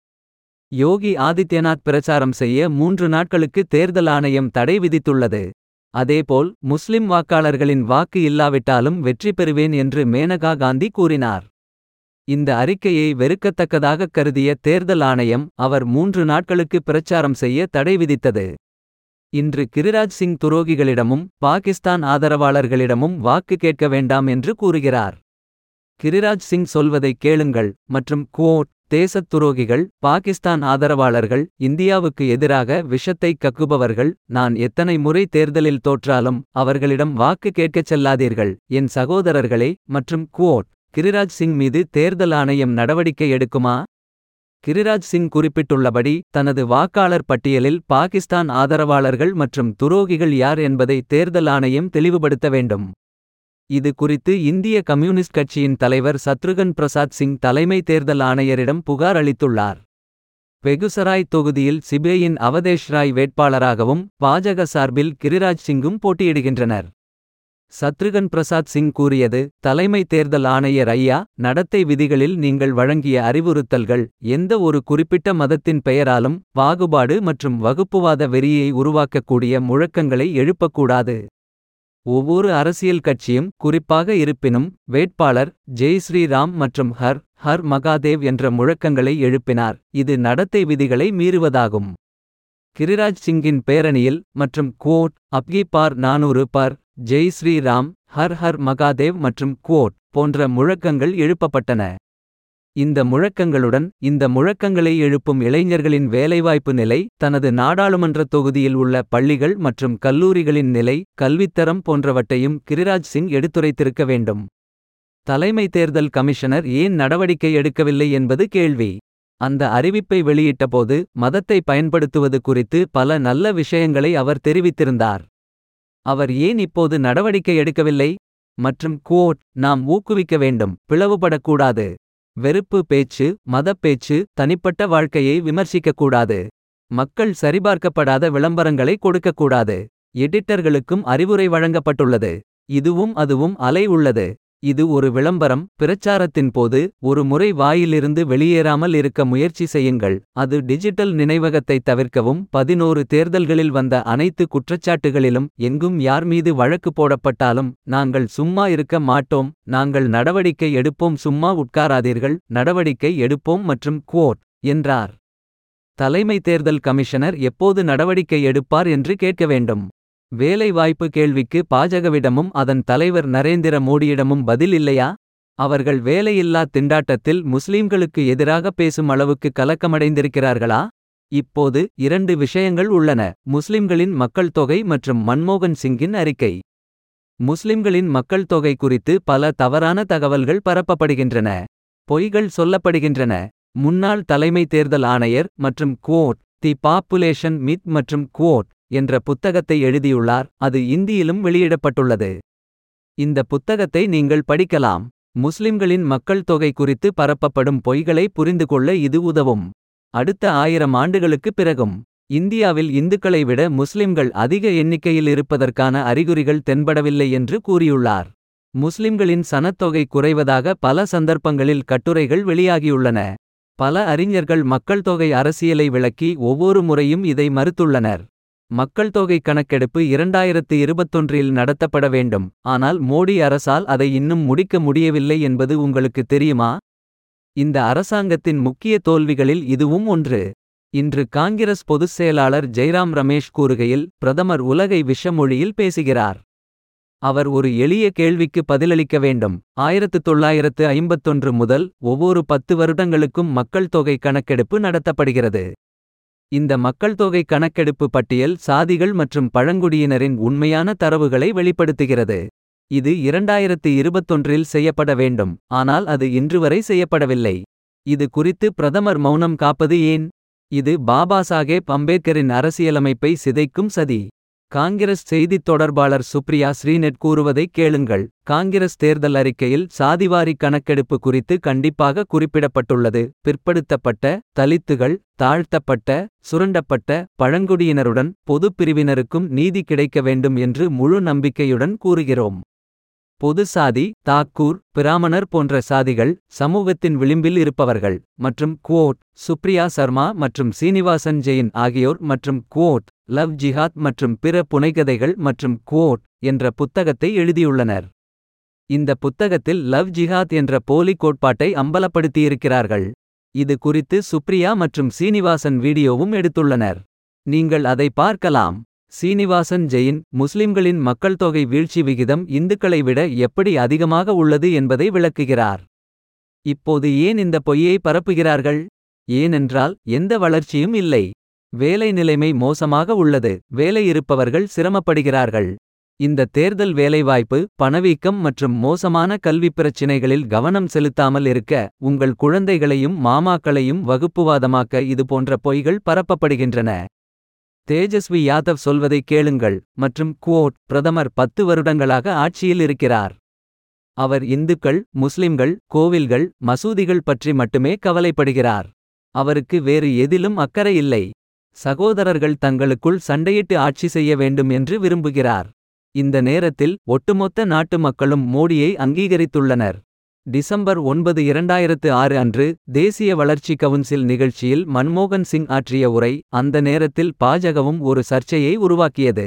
யோகி ஆதித்யநாத் பிரச்சாரம் செய்ய மூன்று நாட்களுக்கு தேர்தல் ஆணையம் தடை விதித்துள்ளது அதேபோல் முஸ்லிம் வாக்காளர்களின் வாக்கு இல்லாவிட்டாலும் வெற்றி பெறுவேன் என்று மேனகா காந்தி கூறினார் இந்த அறிக்கையை வெறுக்கத்தக்கதாகக் கருதிய தேர்தல் ஆணையம் அவர் மூன்று நாட்களுக்கு பிரச்சாரம் செய்ய தடை விதித்தது இன்று கிரிராஜ் சிங் துரோகிகளிடமும் பாகிஸ்தான் ஆதரவாளர்களிடமும் வாக்கு கேட்க வேண்டாம் என்று கூறுகிறார் கிரிராஜ் சிங் சொல்வதை கேளுங்கள் மற்றும் குவோட் தேசத் துரோகிகள் பாகிஸ்தான் ஆதரவாளர்கள் இந்தியாவுக்கு எதிராக விஷத்தை கக்குபவர்கள் நான் எத்தனை முறை தேர்தலில் தோற்றாலும் அவர்களிடம் வாக்கு கேட்கச் செல்லாதீர்கள் என் சகோதரர்களே மற்றும் குவோட் கிரிராஜ் சிங் மீது தேர்தல் ஆணையம் நடவடிக்கை எடுக்குமா கிரிராஜ் சிங் குறிப்பிட்டுள்ளபடி தனது வாக்காளர் பட்டியலில் பாகிஸ்தான் ஆதரவாளர்கள் மற்றும் துரோகிகள் யார் என்பதை தேர்தல் ஆணையம் தெளிவுபடுத்த வேண்டும் இது குறித்து இந்திய கம்யூனிஸ்ட் கட்சியின் தலைவர் சத்ருகன் பிரசாத் சிங் தலைமை தேர்தல் ஆணையரிடம் புகார் அளித்துள்ளார் பெகுசராய் தொகுதியில் சிபிஐயின் அவதேஷ் ராய் வேட்பாளராகவும் பாஜக சார்பில் கிரிராஜ் சிங்கும் போட்டியிடுகின்றனர் சத்ருகன் பிரசாத் சிங் கூறியது தலைமை தேர்தல் ஆணையர் ஐயா நடத்தை விதிகளில் நீங்கள் வழங்கிய அறிவுறுத்தல்கள் எந்த ஒரு குறிப்பிட்ட மதத்தின் பெயராலும் பாகுபாடு மற்றும் வகுப்புவாத வெறியை உருவாக்கக்கூடிய முழக்கங்களை எழுப்பக்கூடாது ஒவ்வொரு அரசியல் கட்சியும் குறிப்பாக இருப்பினும் வேட்பாளர் ஜெய் ஸ்ரீராம் மற்றும் ஹர் ஹர் மகாதேவ் என்ற முழக்கங்களை எழுப்பினார் இது நடத்தை விதிகளை மீறுவதாகும் கிரிராஜ் சிங்கின் பேரணியில் மற்றும் குவோட் அப்கி பார் நானூறு பார் ஜெய் ஸ்ரீராம் ஹர் ஹர் மகாதேவ் மற்றும் குவோட் போன்ற முழக்கங்கள் எழுப்பப்பட்டன இந்த முழக்கங்களுடன் இந்த முழக்கங்களை எழுப்பும் இளைஞர்களின் வேலைவாய்ப்பு நிலை தனது நாடாளுமன்ற தொகுதியில் உள்ள பள்ளிகள் மற்றும் கல்லூரிகளின் நிலை கல்வித்தரம் போன்றவற்றையும் கிரிராஜ் சிங் எடுத்துரைத்திருக்க வேண்டும் தலைமை தேர்தல் கமிஷனர் ஏன் நடவடிக்கை எடுக்கவில்லை என்பது கேள்வி அந்த அறிவிப்பை வெளியிட்டபோது மதத்தை பயன்படுத்துவது குறித்து பல நல்ல விஷயங்களை அவர் தெரிவித்திருந்தார் அவர் ஏன் இப்போது நடவடிக்கை எடுக்கவில்லை மற்றும் குவோட் நாம் ஊக்குவிக்க வேண்டும் பிளவுபடக்கூடாது வெறுப்பு பேச்சு மதப்பேச்சு தனிப்பட்ட வாழ்க்கையை விமர்சிக்கக்கூடாது மக்கள் சரிபார்க்கப்படாத விளம்பரங்களை கொடுக்கக்கூடாது எடிட்டர்களுக்கும் அறிவுரை வழங்கப்பட்டுள்ளது இதுவும் அதுவும் அலை உள்ளது இது ஒரு விளம்பரம் பிரச்சாரத்தின் போது ஒரு முறை வாயிலிருந்து வெளியேறாமல் இருக்க முயற்சி செய்யுங்கள் அது டிஜிட்டல் நினைவகத்தை தவிர்க்கவும் பதினோரு தேர்தல்களில் வந்த அனைத்து குற்றச்சாட்டுகளிலும் எங்கும் யார் மீது வழக்கு போடப்பட்டாலும் நாங்கள் சும்மா இருக்க மாட்டோம் நாங்கள் நடவடிக்கை எடுப்போம் சும்மா உட்காராதீர்கள் நடவடிக்கை எடுப்போம் மற்றும் குவோட் என்றார் தலைமை தேர்தல் கமிஷனர் எப்போது நடவடிக்கை எடுப்பார் என்று கேட்க வேண்டும் வேலைவாய்ப்பு கேள்விக்கு பாஜகவிடமும் அதன் தலைவர் நரேந்திர மோடியிடமும் பதில் இல்லையா அவர்கள் வேலையில்லா திண்டாட்டத்தில் முஸ்லிம்களுக்கு எதிராக பேசும் அளவுக்கு கலக்கமடைந்திருக்கிறார்களா இப்போது இரண்டு விஷயங்கள் உள்ளன முஸ்லிம்களின் மக்கள் தொகை மற்றும் மன்மோகன் சிங்கின் அறிக்கை முஸ்லிம்களின் மக்கள் தொகை குறித்து பல தவறான தகவல்கள் பரப்பப்படுகின்றன பொய்கள் சொல்லப்படுகின்றன முன்னாள் தலைமை தேர்தல் ஆணையர் மற்றும் குவோட் தி பாப்புலேஷன் மித் மற்றும் குவோட் என்ற புத்தகத்தை எழுதியுள்ளார் அது இந்தியிலும் வெளியிடப்பட்டுள்ளது இந்த புத்தகத்தை நீங்கள் படிக்கலாம் முஸ்லிம்களின் மக்கள் தொகை குறித்து பரப்பப்படும் பொய்களை புரிந்து கொள்ள இது உதவும் அடுத்த ஆயிரம் ஆண்டுகளுக்குப் பிறகும் இந்தியாவில் இந்துக்களை விட முஸ்லிம்கள் அதிக எண்ணிக்கையில் இருப்பதற்கான அறிகுறிகள் தென்படவில்லை என்று கூறியுள்ளார் முஸ்லிம்களின் சனத்தொகை குறைவதாக பல சந்தர்ப்பங்களில் கட்டுரைகள் வெளியாகியுள்ளன பல அறிஞர்கள் மக்கள் தொகை அரசியலை விளக்கி ஒவ்வொரு முறையும் இதை மறுத்துள்ளனர் மக்கள் தொகை கணக்கெடுப்பு இரண்டாயிரத்து இருபத்தொன்றில் நடத்தப்பட வேண்டும் ஆனால் மோடி அரசால் அதை இன்னும் முடிக்க முடியவில்லை என்பது உங்களுக்கு தெரியுமா இந்த அரசாங்கத்தின் முக்கிய தோல்விகளில் இதுவும் ஒன்று இன்று காங்கிரஸ் பொதுச் செயலாளர் ஜெய்ராம் ரமேஷ் கூறுகையில் பிரதமர் உலகை விஷமொழியில் பேசுகிறார் அவர் ஒரு எளிய கேள்விக்கு பதிலளிக்க வேண்டும் ஆயிரத்து தொள்ளாயிரத்து ஐம்பத்தொன்று முதல் ஒவ்வொரு பத்து வருடங்களுக்கும் மக்கள் தொகை கணக்கெடுப்பு நடத்தப்படுகிறது இந்த மக்கள் தொகை கணக்கெடுப்பு பட்டியல் சாதிகள் மற்றும் பழங்குடியினரின் உண்மையான தரவுகளை வெளிப்படுத்துகிறது இது இரண்டாயிரத்து இருபத்தொன்றில் செய்யப்பட வேண்டும் ஆனால் அது இன்று வரை செய்யப்படவில்லை இது குறித்து பிரதமர் மௌனம் காப்பது ஏன் இது பாபா சாஹேப் அம்பேத்கரின் அரசியலமைப்பை சிதைக்கும் சதி காங்கிரஸ் செய்தித் தொடர்பாளர் சுப்ரியா ஸ்ரீநெட் கூறுவதை கேளுங்கள் காங்கிரஸ் தேர்தல் அறிக்கையில் சாதிவாரி கணக்கெடுப்பு குறித்து கண்டிப்பாக குறிப்பிடப்பட்டுள்ளது பிற்படுத்தப்பட்ட தலித்துகள் தாழ்த்தப்பட்ட சுரண்டப்பட்ட பழங்குடியினருடன் பொதுப் பிரிவினருக்கும் நீதி கிடைக்க வேண்டும் என்று முழு நம்பிக்கையுடன் கூறுகிறோம் பொது சாதி தாக்கூர் பிராமணர் போன்ற சாதிகள் சமூகத்தின் விளிம்பில் இருப்பவர்கள் மற்றும் குவோட் சுப்ரியா சர்மா மற்றும் சீனிவாசன் ஜெயின் ஆகியோர் மற்றும் குவோட் லவ் ஜிஹாத் மற்றும் பிற புனைகதைகள் மற்றும் குவோட் என்ற புத்தகத்தை எழுதியுள்ளனர் இந்த புத்தகத்தில் லவ் ஜிஹாத் என்ற போலி கோட்பாட்டை அம்பலப்படுத்தியிருக்கிறார்கள் இது குறித்து சுப்ரியா மற்றும் சீனிவாசன் வீடியோவும் எடுத்துள்ளனர் நீங்கள் அதை பார்க்கலாம் சீனிவாசன் ஜெயின் முஸ்லிம்களின் மக்கள் தொகை வீழ்ச்சி விகிதம் இந்துக்களை விட எப்படி அதிகமாக உள்ளது என்பதை விளக்குகிறார் இப்போது ஏன் இந்த பொய்யை பரப்புகிறார்கள் ஏனென்றால் எந்த வளர்ச்சியும் இல்லை வேலை நிலைமை மோசமாக உள்ளது வேலை இருப்பவர்கள் சிரமப்படுகிறார்கள் இந்த தேர்தல் வேலைவாய்ப்பு பணவீக்கம் மற்றும் மோசமான கல்விப் பிரச்சினைகளில் கவனம் செலுத்தாமல் இருக்க உங்கள் குழந்தைகளையும் மாமாக்களையும் வகுப்புவாதமாக்க இதுபோன்ற பொய்கள் பரப்பப்படுகின்றன தேஜஸ்வி யாதவ் சொல்வதை கேளுங்கள் மற்றும் குவோட் பிரதமர் பத்து வருடங்களாக ஆட்சியில் இருக்கிறார் அவர் இந்துக்கள் முஸ்லிம்கள் கோவில்கள் மசூதிகள் பற்றி மட்டுமே கவலைப்படுகிறார் அவருக்கு வேறு எதிலும் அக்கறை இல்லை சகோதரர்கள் தங்களுக்குள் சண்டையிட்டு ஆட்சி செய்ய வேண்டும் என்று விரும்புகிறார் இந்த நேரத்தில் ஒட்டுமொத்த நாட்டு மக்களும் மோடியை அங்கீகரித்துள்ளனர் டிசம்பர் ஒன்பது இரண்டாயிரத்து ஆறு அன்று தேசிய வளர்ச்சி கவுன்சில் நிகழ்ச்சியில் மன்மோகன் சிங் ஆற்றிய உரை அந்த நேரத்தில் பாஜகவும் ஒரு சர்ச்சையை உருவாக்கியது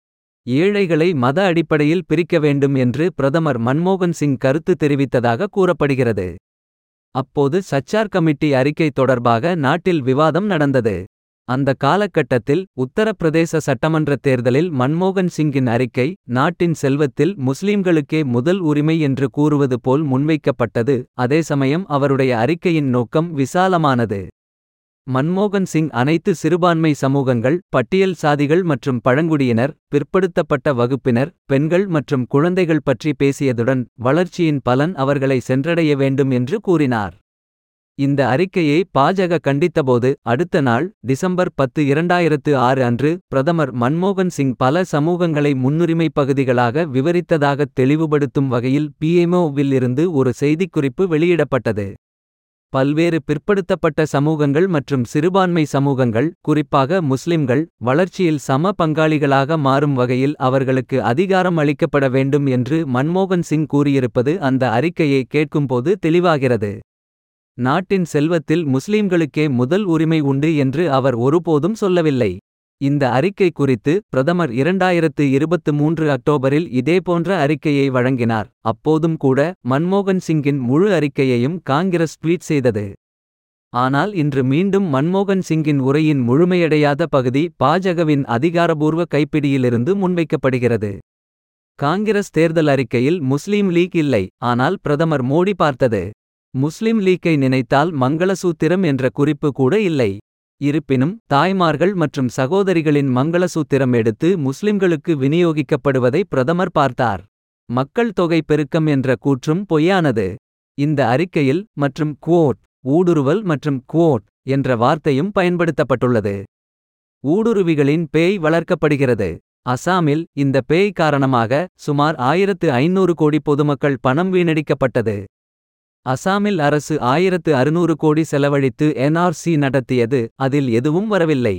ஏழைகளை மத அடிப்படையில் பிரிக்க வேண்டும் என்று பிரதமர் மன்மோகன் சிங் கருத்து தெரிவித்ததாக கூறப்படுகிறது அப்போது சச்சார் கமிட்டி அறிக்கை தொடர்பாக நாட்டில் விவாதம் நடந்தது அந்த காலகட்டத்தில் உத்தரப்பிரதேச சட்டமன்ற தேர்தலில் மன்மோகன் சிங்கின் அறிக்கை நாட்டின் செல்வத்தில் முஸ்லிம்களுக்கே முதல் உரிமை என்று கூறுவது போல் முன்வைக்கப்பட்டது அதே சமயம் அவருடைய அறிக்கையின் நோக்கம் விசாலமானது மன்மோகன் சிங் அனைத்து சிறுபான்மை சமூகங்கள் பட்டியல் சாதிகள் மற்றும் பழங்குடியினர் பிற்படுத்தப்பட்ட வகுப்பினர் பெண்கள் மற்றும் குழந்தைகள் பற்றி பேசியதுடன் வளர்ச்சியின் பலன் அவர்களை சென்றடைய வேண்டும் என்று கூறினார் இந்த அறிக்கையை பாஜக கண்டித்தபோது அடுத்த நாள் டிசம்பர் பத்து இரண்டாயிரத்து ஆறு அன்று பிரதமர் மன்மோகன் சிங் பல சமூகங்களை முன்னுரிமை பகுதிகளாக விவரித்ததாக தெளிவுபடுத்தும் வகையில் பிஎம்ஓவில் இருந்து ஒரு செய்திக்குறிப்பு வெளியிடப்பட்டது பல்வேறு பிற்படுத்தப்பட்ட சமூகங்கள் மற்றும் சிறுபான்மை சமூகங்கள் குறிப்பாக முஸ்லிம்கள் வளர்ச்சியில் சம பங்காளிகளாக மாறும் வகையில் அவர்களுக்கு அதிகாரம் அளிக்கப்பட வேண்டும் என்று மன்மோகன் சிங் கூறியிருப்பது அந்த அறிக்கையை கேட்கும்போது தெளிவாகிறது நாட்டின் செல்வத்தில் முஸ்லிம்களுக்கே முதல் உரிமை உண்டு என்று அவர் ஒருபோதும் சொல்லவில்லை இந்த அறிக்கை குறித்து பிரதமர் இரண்டாயிரத்து இருபத்து மூன்று அக்டோபரில் இதேபோன்ற அறிக்கையை வழங்கினார் அப்போதும் கூட மன்மோகன் சிங்கின் முழு அறிக்கையையும் காங்கிரஸ் ட்வீட் செய்தது ஆனால் இன்று மீண்டும் மன்மோகன் சிங்கின் உரையின் முழுமையடையாத பகுதி பாஜகவின் அதிகாரபூர்வ கைப்பிடியிலிருந்து முன்வைக்கப்படுகிறது காங்கிரஸ் தேர்தல் அறிக்கையில் முஸ்லீம் லீக் இல்லை ஆனால் பிரதமர் மோடி பார்த்தது முஸ்லிம் லீக்கை நினைத்தால் மங்களசூத்திரம் என்ற குறிப்பு கூட இல்லை இருப்பினும் தாய்மார்கள் மற்றும் சகோதரிகளின் மங்களசூத்திரம் எடுத்து முஸ்லிம்களுக்கு விநியோகிக்கப்படுவதை பிரதமர் பார்த்தார் மக்கள் தொகை பெருக்கம் என்ற கூற்றும் பொய்யானது இந்த அறிக்கையில் மற்றும் குவோட் ஊடுருவல் மற்றும் குவோட் என்ற வார்த்தையும் பயன்படுத்தப்பட்டுள்ளது ஊடுருவிகளின் பேய் வளர்க்கப்படுகிறது அசாமில் இந்த பேய் காரணமாக சுமார் ஆயிரத்து ஐநூறு கோடி பொதுமக்கள் பணம் வீணடிக்கப்பட்டது அசாமில் அரசு ஆயிரத்து அறுநூறு கோடி செலவழித்து என்ஆர்சி நடத்தியது அதில் எதுவும் வரவில்லை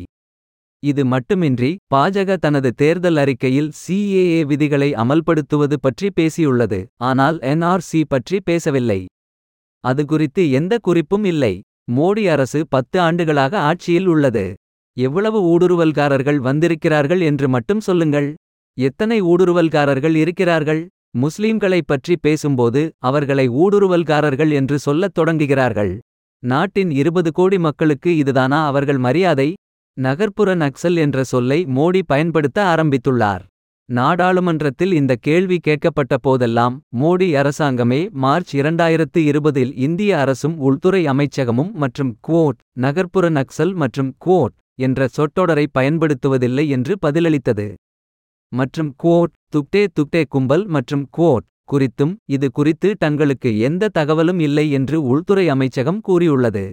இது மட்டுமின்றி பாஜக தனது தேர்தல் அறிக்கையில் சிஏஏ விதிகளை அமல்படுத்துவது பற்றி பேசியுள்ளது ஆனால் என்ஆர்சி பற்றி பேசவில்லை அது குறித்து எந்த குறிப்பும் இல்லை மோடி அரசு பத்து ஆண்டுகளாக ஆட்சியில் உள்ளது எவ்வளவு ஊடுருவல்காரர்கள் வந்திருக்கிறார்கள் என்று மட்டும் சொல்லுங்கள் எத்தனை ஊடுருவல்காரர்கள் இருக்கிறார்கள் முஸ்லீம்களைப் பற்றி பேசும்போது அவர்களை ஊடுருவல்காரர்கள் என்று சொல்லத் தொடங்குகிறார்கள் நாட்டின் இருபது கோடி மக்களுக்கு இதுதானா அவர்கள் மரியாதை நகர்ப்புற நக்சல் என்ற சொல்லை மோடி பயன்படுத்த ஆரம்பித்துள்ளார் நாடாளுமன்றத்தில் இந்த கேள்வி கேட்கப்பட்ட போதெல்லாம் மோடி அரசாங்கமே மார்ச் இரண்டாயிரத்து இருபதில் இந்திய அரசும் உள்துறை அமைச்சகமும் மற்றும் குவோட் நகர்ப்புற நக்சல் மற்றும் குவோட் என்ற சொற்றொடரை பயன்படுத்துவதில்லை என்று பதிலளித்தது மற்றும் குவோட் துக்டே துக்டே கும்பல் மற்றும் குவோட் குறித்தும் இது குறித்து தங்களுக்கு எந்த தகவலும் இல்லை என்று உள்துறை அமைச்சகம் கூறியுள்ளது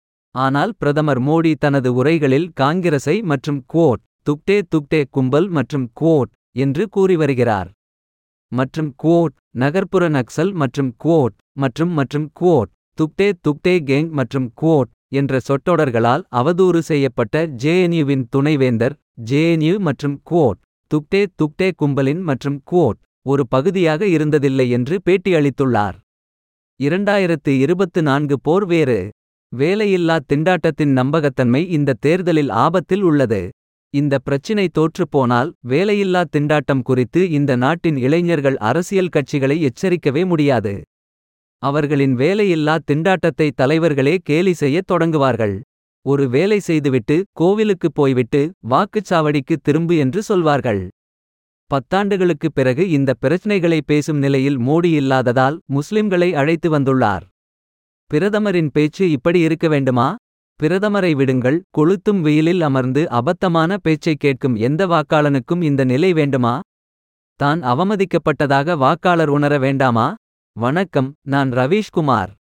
ஆனால் பிரதமர் மோடி தனது உரைகளில் காங்கிரஸை மற்றும் குவோட் துக்டே துக்டே கும்பல் மற்றும் குவோட் என்று கூறி வருகிறார் மற்றும் குவோட் நகர்ப்புற நக்சல் மற்றும் குவோட் மற்றும் மற்றும் குவோட் துக்டே துக்டே கேங் மற்றும் குவோட் என்ற சொற்றொடர்களால் அவதூறு செய்யப்பட்ட ஜேஎன்யூவின் துணைவேந்தர் ஜேஎன்யூ மற்றும் குவோட் துக்டே துக்டே கும்பலின் மற்றும் குவோட் ஒரு பகுதியாக இருந்ததில்லை என்று பேட்டியளித்துள்ளார் இரண்டாயிரத்து இருபத்து நான்கு போர் வேறு வேலையில்லா திண்டாட்டத்தின் நம்பகத்தன்மை இந்த தேர்தலில் ஆபத்தில் உள்ளது இந்த பிரச்சினை தோற்றுப்போனால் வேலையில்லா திண்டாட்டம் குறித்து இந்த நாட்டின் இளைஞர்கள் அரசியல் கட்சிகளை எச்சரிக்கவே முடியாது அவர்களின் வேலையில்லா திண்டாட்டத்தை தலைவர்களே கேலி செய்யத் தொடங்குவார்கள் ஒரு வேலை செய்துவிட்டு கோவிலுக்குப் போய்விட்டு வாக்குச்சாவடிக்கு திரும்பு என்று சொல்வார்கள் பத்தாண்டுகளுக்குப் பிறகு இந்த பிரச்சினைகளை பேசும் நிலையில் மோடி இல்லாததால் முஸ்லிம்களை அழைத்து வந்துள்ளார் பிரதமரின் பேச்சு இப்படி இருக்க வேண்டுமா பிரதமரை விடுங்கள் கொளுத்தும் வெயிலில் அமர்ந்து அபத்தமான பேச்சைக் கேட்கும் எந்த வாக்காளனுக்கும் இந்த நிலை வேண்டுமா தான் அவமதிக்கப்பட்டதாக வாக்காளர் உணர வேண்டாமா வணக்கம் நான் ரவீஷ்குமார்